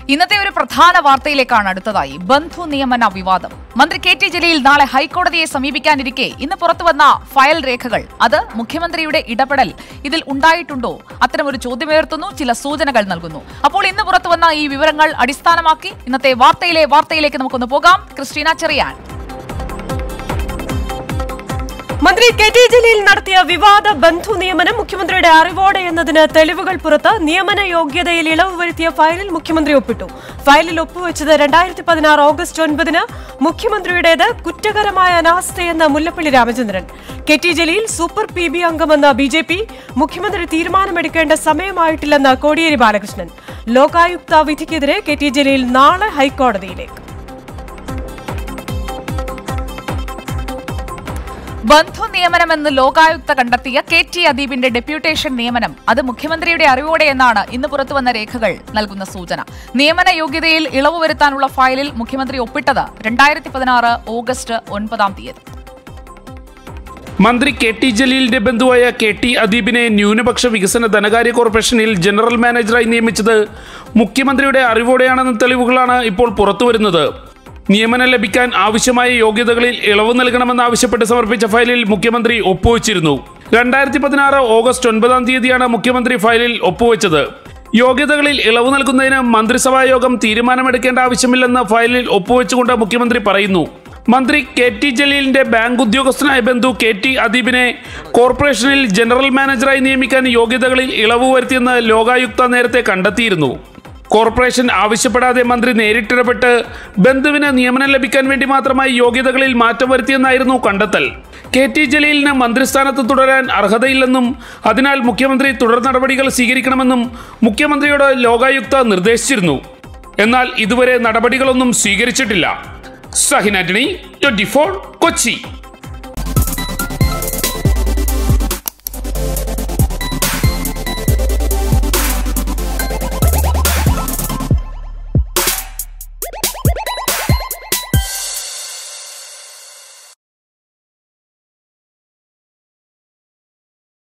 ഇന്നത്തെ ഒരു പ്രധാന വാർത്തയിലേക്കാണ് അടുത്തതായി ബന്ധു നിയമന വിവാദം മന്ത്രി കെ ടി ജലീൽ നാളെ ഹൈക്കോടതിയെ സമീപിക്കാനിരിക്കെ ഇന്ന് പുറത്തുവന്ന ഫയൽ രേഖകൾ അത് മുഖ്യമന്ത്രിയുടെ ഇടപെടൽ ഇതിൽ ഉണ്ടായിട്ടുണ്ടോ അത്തരമൊരു ചോദ്യമുയർത്തുന്നു ചില സൂചനകൾ നൽകുന്നു അപ്പോൾ ഇന്ന് പുറത്തുവന്ന ഈ വിവരങ്ങൾ അടിസ്ഥാനമാക്കി ഇന്നത്തെ വാർത്തയിലെ വാർത്തയിലേക്ക് നമുക്കൊന്ന് പോകാം ക്രിസ്റ്റീന ചെറിയാൻ മന്ത്രി കെ ടി ജലീൽ നടത്തിയ വിവാദ ബന്ധു നിയമനം മുഖ്യമന്ത്രിയുടെ അറിവോടെ എന്നതിന് തെളിവുകൾ പുറത്ത് നിയമന യോഗ്യതയിൽ ഇളവ് വരുത്തിയ ഫയലിൽ മുഖ്യമന്ത്രി ഒപ്പിട്ടു ഫയലിൽ ഒപ്പുവെച്ചത് രണ്ടായിരത്തി പതിനാറ് ഓഗസ്റ്റ് ഒൻപതിന് മുഖ്യമന്ത്രിയുടേത് കുറ്റകരമായ അനാസ്ഥയെന്ന Mullappally Ramachandran K T Jaleel super P B അംഗമെന്ന ബി ജെ പി മുഖ്യമന്ത്രി തീരുമാനമെടുക്കേണ്ട സമയമായിട്ടില്ലെന്ന് കോടിയേരി ബാലകൃഷ്ണൻ ലോകായുക്ത വിധിക്കെതിരെ കെ ടി ജലീൽ നാളെ ഹൈക്കോടതിയിലേക്ക് ബന്ധു നിയമനമെന്ന് ലോകായുക്ത കണ്ടെത്തിയ കെ ടി അദീബിന്റെ ഡെപ്യൂട്ടേഷൻ നിയമനം അത് മുഖ്യമന്ത്രിയുടെ അറിവോടെ എന്നാണ് ഇന്ന് പുറത്തുവന്ന രേഖകൾ നൽകുന്ന സൂചന നിയമന യോഗ്യതയിൽ ഇളവ് വരുത്താനുള്ള ഫയലിൽ മുഖ്യമന്ത്രി ഒപ്പിട്ടത് രണ്ടായിരത്തി പതിനാറ് ഓഗസ്റ്റ് ഒൻപതാം തീയതി മന്ത്രി കെ ടി ജലീലിന്റെ ബന്ധുവായ കെ ടി അദീബിനെ ന്യൂനപക്ഷ വികസന ധനകാര്യ കോർപ്പറേഷനിൽ ജനറൽ മാനേജറായി നിയമിച്ചത് മുഖ്യമന്ത്രിയുടെ അറിവോടെയാണെന്ന തെളിവുകളാണ് ഇപ്പോൾ പുറത്തുവരുന്നത് നിയമനം ലഭിക്കാൻ ആവശ്യമായ യോഗ്യതകളിൽ ഇളവ് നൽകണമെന്നാവശ്യപ്പെട്ട് സമർപ്പിച്ച ഫയലിൽ മുഖ്യമന്ത്രി ഒപ്പുവെച്ചിരുന്നു രണ്ടായിരത്തി പതിനാറ് ഓഗസ്റ്റ് ഒൻപതാം തീയതിയാണ് മുഖ്യമന്ത്രി ഫയലിൽ ഒപ്പുവെച്ചത് യോഗ്യതകളിൽ ഇളവ് നൽകുന്നതിന് മന്ത്രിസഭാ യോഗം തീരുമാനമെടുക്കേണ്ട ആവശ്യമില്ലെന്ന് ഫയലിൽ ഒപ്പുവെച്ചുകൊണ്ട് മുഖ്യമന്ത്രി പറയുന്നു മന്ത്രി കെ ടി ജലീലിന്റെ ബാങ്ക് ഉദ്യോഗസ്ഥനായ ബന്ധു കെ ടി അദീബിനെ കോർപ്പറേഷനിൽ ജനറൽ മാനേജറായി നിയമിക്കാൻ യോഗ്യതകളിൽ ഇളവ് വരുത്തിയെന്ന് ലോകായുക്ത നേരത്തെ കണ്ടെത്തിയിരുന്നു കോർപ്പറേഷൻ ആവശ്യപ്പെടാതെ മന്ത്രി നേരിട്ടിടപെട്ട് ബന്ധുവിന് നിയമനം ലഭിക്കാൻ വേണ്ടി മാത്രമായി യോഗ്യതകളിൽ മാറ്റം വരുത്തിയെന്നായിരുന്നു കണ്ടെത്തൽ കെ ടി ജലീലിന് മന്ത്രിസ്ഥാനത്ത് തുടരാൻ അർഹതയില്ലെന്നും അതിനാൽ മുഖ്യമന്ത്രി തുടർ നടപടികൾ സ്വീകരിക്കണമെന്നും മുഖ്യമന്ത്രിയോട് ലോകായുക്ത നിർദ്ദേശിച്ചിരുന്നു എന്നാൽ ഇതുവരെ നടപടികളൊന്നും സ്വീകരിച്ചിട്ടില്ല സഹിൻ ആന്റണി ട്വന്റി കൊച്ചി